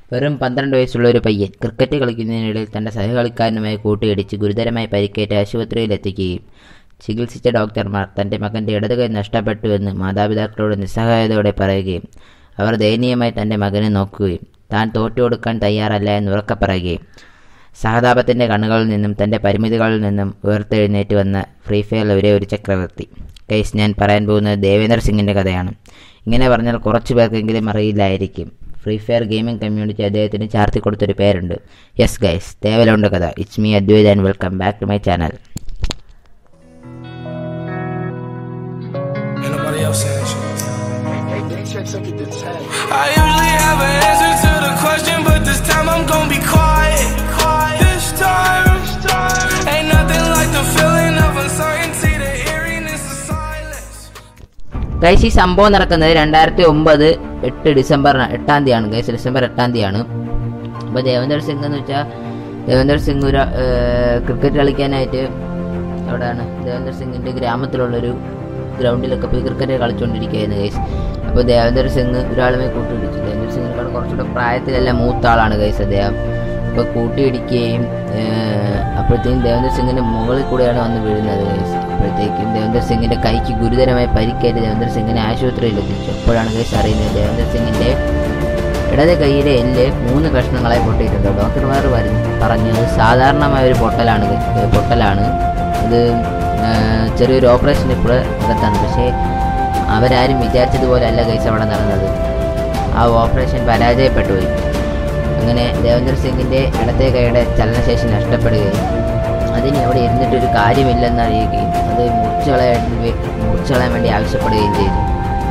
വെറും പന്ത്രണ്ട് വയസ്സുള്ള ഒരു പയ്യൻ ക്രിക്കറ്റ് കളിക്കുന്നതിനിടയിൽ തൻ്റെ സഹകളിക്കാരനുമായി കൂട്ടിയിടിച്ച് ഗുരുതരമായി പരിക്കേറ്റ് ആശുപത്രിയിലെത്തിക്കുകയും ചികിത്സിച്ച ഡോക്ടർമാർ തൻ്റെ മകൻ്റെ ഇടത് കൈ നഷ്ടപ്പെട്ടുവെന്ന് മാതാപിതാക്കളോട് നിസ്സഹായതയോടെ പറയുകയും അവർ ദയനീയമായി തൻ്റെ മകനെ നോക്കുകയും താൻ തോറ്റുകൊടുക്കാൻ തയ്യാറല്ല എന്ന് ഉറക്കെ പറയുകയും സഹതാപത്തിൻ്റെ കണ്ണുകളിൽ നിന്നും തൻ്റെ പരിമിതികളിൽ നിന്നും ഉയർത്തെഴുന്നേറ്റ് വന്ന ഫ്രീ ഫയറിൽ ഒരേ ഒരു ചക്രവർത്തി കേസ് ഞാൻ പറയാൻ പോകുന്നത് ദേവേന്ദ്ര സിംഗിൻ്റെ കഥയാണ് ഇങ്ങനെ പറഞ്ഞാൽ കുറച്ച് പേർക്കെങ്കിലും അറിയില്ലായിരിക്കും ഫ്രീ ഫയർ ഗെയിമിംഗ് കമ്മ്യൂണിറ്റി അദ്ദേഹത്തിന് ചാർത്തി കൊടുത്തൊരു പേരുണ്ട് യെസ് ഗൈസ് ദേവലോണ്ട് കഥ it's me Advaith and welcome back to my channel Ain't nobody else saying shit. I usually have an answer to the question, but this time I'm gonna be quiet. This time, ain't nothing like the feeling of uncertainty, the eeriness of silence. Guys ഈ സംഭവം നടക്കുന്നത് രണ്ടായിരത്തി ഒമ്പത് എട്ട് December എട്ടാം തീയതിയാണ് guys December എട്ടാം തീയതിയാണ് അപ്പോൾ ദേവേന്ദർ സിംഗ് എന്ന് വെച്ചാൽ ദേവേന്ദർ സിംഗ് ഒരു ക്രിക്കറ്റ് കളിക്കാനായിട്ട് എവിടെയാണ് ദേവേന്ദർ സിംഗിൻ്റെ ഗ്രാമത്തിലുള്ളൊരു ഗ്രൗണ്ടിലൊക്കെ പോയി ക്രിക്കറ്റ് കളിച്ചുകൊണ്ടിരിക്കുകയായിരുന്നു ഗൈസ് അപ്പോൾ ദേവേന്ദർ സിംഗ് ഒരാളുമായി കൂട്ടിയിടിച്ചു ദേവേന്ദർ സിംഗിനേക്കാൾ കുറച്ചുകൂടെ പ്രായത്തിലെല്ലാം മൂത്ത ആളാണ് ഗൈസ് അദ്ദേഹം അപ്പോൾ കൂട്ടിയിടിക്കുകയും ഏഹ്, അപ്പോഴത്തേക്കും ദേവേന്ദർ സിംഗിൻ്റെ മുകളിൽ കൂടെയാണ് വന്ന് വീഴുന്നത് ഗൈസ് അപ്പോഴത്തേക്കും ദേവേന്ദർ സിംഗിൻ്റെ കൈക്ക് ഗുരുതരമായി പരിക്കേറ്റ് ദേവേന്ദർ സിംഗിനെ ആശുപത്രിയിൽ എത്തിച്ചു അപ്പോഴാണ് ഗൈസ് അറിയുന്നത് ദേവേന്ദർ സിംഗിൻ്റെ ഇടത് കൈയിലെ എല്ല് മൂന്ന് കഷ്ണങ്ങളായി പൊട്ടിയിട്ടുണ്ട് ഡോക്ടർമാർ പറഞ്ഞു പറഞ്ഞത് സാധാരണമായ ഒരു പൊട്ടലാണ് ഗ- പൊട്ടലാണ് ഇത് ആ, ചെറിയൊരു ഓപ്പറേഷൻ ഇപ്പോൾ അകത്താണ് പക്ഷേ അവരാരും വിചാരിച്ചതുപോലെ അല്ല കേസ് അവിടെ നടന്നത് ആ ഓപ്പറേഷൻ പരാജയപ്പെട്ടു പോയി അങ്ങനെ ദേവേന്ദ്ര സിംഗിൻ്റെ ഇടത്തെ കൈയുടെ ചലനശേഷി നഷ്ടപ്പെടുകയും അതിന് അവിടെ ഇരുന്നിട്ടൊരു കാര്യമില്ലെന്ന് അറിയുകയും അത് മുറിച്ചു കളയാൻ വേ- മുറിച്ചു കളയാൻ വേണ്ടി ആവശ്യപ്പെടുകയും ചെയ്തു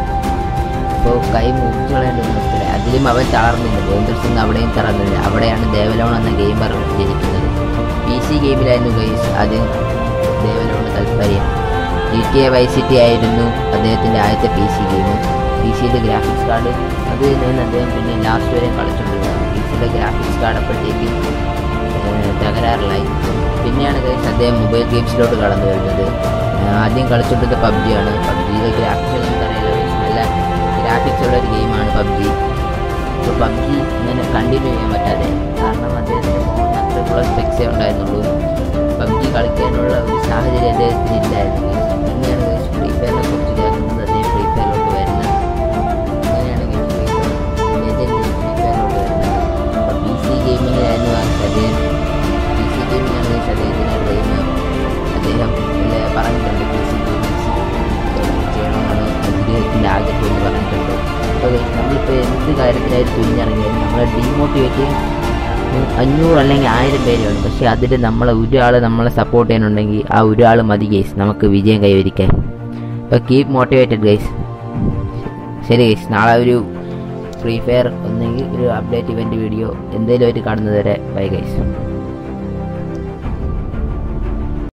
അപ്പോൾ കൈ മുറിച്ചു കളയേണ്ട നിർത്തില്ല അതിലും അവൻ തളർന്നില്ല ദേവേന്ദ്ര സിംഗ് അവിടെയും തളർന്നില്ല അവിടെയാണ് ദേവലോൺ എന്ന ഗെയിമർ ജനിക്കുന്നത് പി സി ഗെയിമിലായിരുന്നു ഗെയ്സ് ആദ്യം ദേവലോണ് താല്പര്യം G T A vice city ആയിരുന്നു അദ്ദേഹത്തിൻ്റെ ആദ്യത്തെ പി സി ഗെയിം പി സിയുടെ ഗ്രാഫിക്സ് കാർഡ് അത് നിന്ന് അദ്ദേഹം പിന്നെ ലാസ്റ്റ് വരെ കളിച്ചുകൊണ്ടിരുന്നത് പി സിയുടെ ഗ്രാഫിക്സ് കാർഡ് അപ്പോഴത്തേക്കും ഏഹ്, തകരാറിലായി പിന്നെയാണ് ഗൈസ് അദ്ദേഹം മൊബൈൽ ഗെയിംസിലോട്ട് കടന്നു വരുന്നത് ഏഹ്, ആദ്യം കളിച്ചുകൊണ്ടിരുന്നത് പബ്ജിയാണ് പബ്ജിയിലെ ഗ്രാഫിക്സ് ഒന്നും അറിയില്ല guys. നല്ല ഗ്രാഫിക്സ് ഉള്ള ഒരു ഗെയിമാണ് പബ്ജി അപ്പോൾ പബ്ജി ഇങ്ങനെ കണ്ടിന്യൂ ചെയ്യാൻ പറ്റാതെ കാരണം അദ്ദേഹത്തിൻ്റെ ഫോണിന് അത്രയ്ക്കുള്ള സ്പെക്സേ ഉണ്ടായിരുന്നുള്ളൂ പബ്ജി കളിക്കാനുള്ള ഒരു സാഹചര്യം അദ്ദേഹത്തിന് ഇല്ലായിരുന്നു guys. പിന്നെയാണ് ഗൈസ് ഫ്രീ ഫയറിനെ കുറിച്ച് കേൾക്കുന്നത് അദ്ദേഹം ഫ്രീ ഫയറിലോട്ട് വരുന്നത് അങ്ങനെയാണ് guys free fire legend free ഫയറിലോട്ട് വരുന്നത് അപ്പോൾ പി സി ഗെയിമിങ്ങിലായിരുന്നു ആ അദ്ദേഹം പി സി ഗെയിമിങ്ങാണ് ഗൈസ് അദ്ദേഹത്തിൻ്റെ ഡ്രീം അദ്ദേഹം ഇല്ലേ പറഞ്ഞിട്ടുണ്ട് പി സി ഗെയിമിങ്സ് ചെയ്യണമെന്നാണ് അദ്ദേഹത്തിൻ്റെ ആഗ്രഹം എന്ന് പറഞ്ഞിട്ടുണ്ട് അപ്പോൾ guys, നമ്മളിപ്പോൾ എന്ത് കാര്യത്തിനായിട്ട് തുനിഞ്ഞിറങ്ങിയാലും നമ്മളെ ഡീമോട്ടിവേറ്റ് അഞ്ഞൂറ് അല്ലെങ്കിൽ ആയിരം പേരാണ് പക്ഷേ അതിൽ നമ്മളെ ഒരാൾ നമ്മളെ സപ്പോർട്ട് ചെയ്യാനുണ്ടെങ്കിൽ ആ ഒരാൾ മതി ഗൈസ് നമുക്ക് വിജയം കൈവരിക്കാൻ അപ്പോൾ കീപ് മോട്ടിവേറ്റഡ് ഗൈസ് ശരി ഗൈസ് നാളെ ഒരു ഫ്രീ ഫയർ ഒന്നെങ്കിൽ ഒരു അപ്ഡേറ്റ് ഇവൻ്റ് വീഡിയോ എന്തെങ്കിലും ആയിട്ട് കാണുന്നത് വരെ ബൈ ഗൈസ്